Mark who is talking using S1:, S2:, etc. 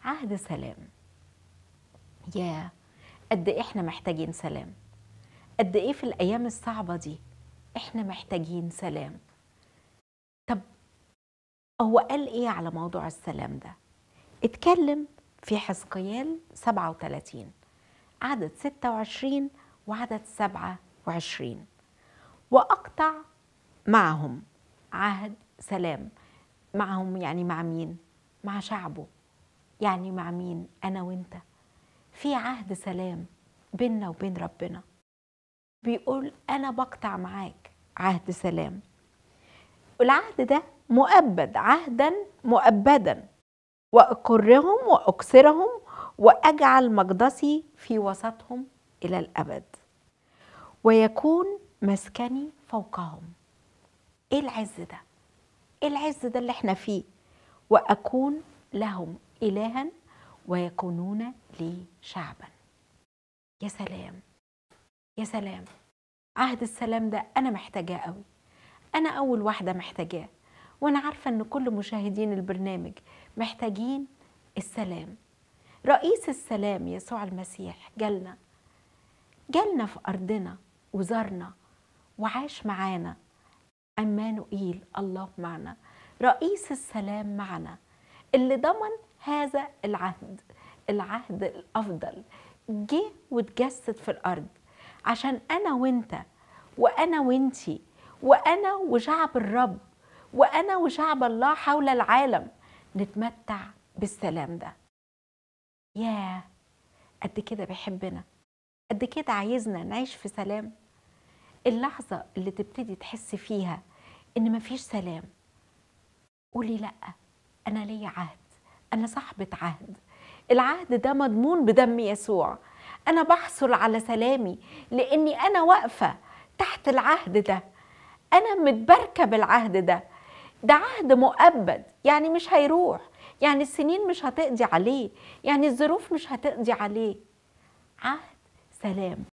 S1: عهد سلام يا قد إيه احنا محتاجين سلام قد ايه في الايام الصعبه دي احنا محتاجين سلام طب هو قال ايه على موضوع السلام ده اتكلم في حزقيال 37 عدد 26 وعدد 27 واقطع معهم عهد سلام معهم يعني مع مين مع شعبه يعني مع مين انا وانت في عهد سلام بيننا وبين ربنا بيقول انا بقطع معاك عهد سلام العهد ده مؤبد عهدا مؤبدا واقرهم واكسرهم واجعل مقدسي في وسطهم الى الابد ويكون مسكني فوقهم ايه العز ده ايه العز ده اللي احنا فيه واكون لهم الها ويكونون لي شعبا يا سلام يا سلام عهد السلام ده انا محتاجاه قوي انا اول واحده محتاجاه وانا عارفه ان كل مشاهدين البرنامج محتاجين السلام رئيس السلام يسوع المسيح جالنا جالنا في ارضنا وزارنا وعاش معانا عمانوئيل الله معنا رئيس السلام معنا اللي ضمن هذا العهد العهد الافضل جه واتجسد في الارض عشان انا وانت وانا وانتي وانا وشعب الرب وانا وشعب الله حول العالم نتمتع بالسلام ده ياه قد كده بيحبنا قد كده عايزنا نعيش في سلام اللحظة اللي تبتدي تحس فيها إن مفيش سلام قولي لأ أنا ليا عهد أنا صاحبة عهد العهد ده مضمون بدم يسوع أنا بحصل على سلامي لأني أنا واقفة تحت العهد ده أنا متباركة بالعهد ده ده عهد مؤبد يعني مش هيروح يعني السنين مش هتقضي عليه يعني الظروف مش هتقضي عليه عهد سلام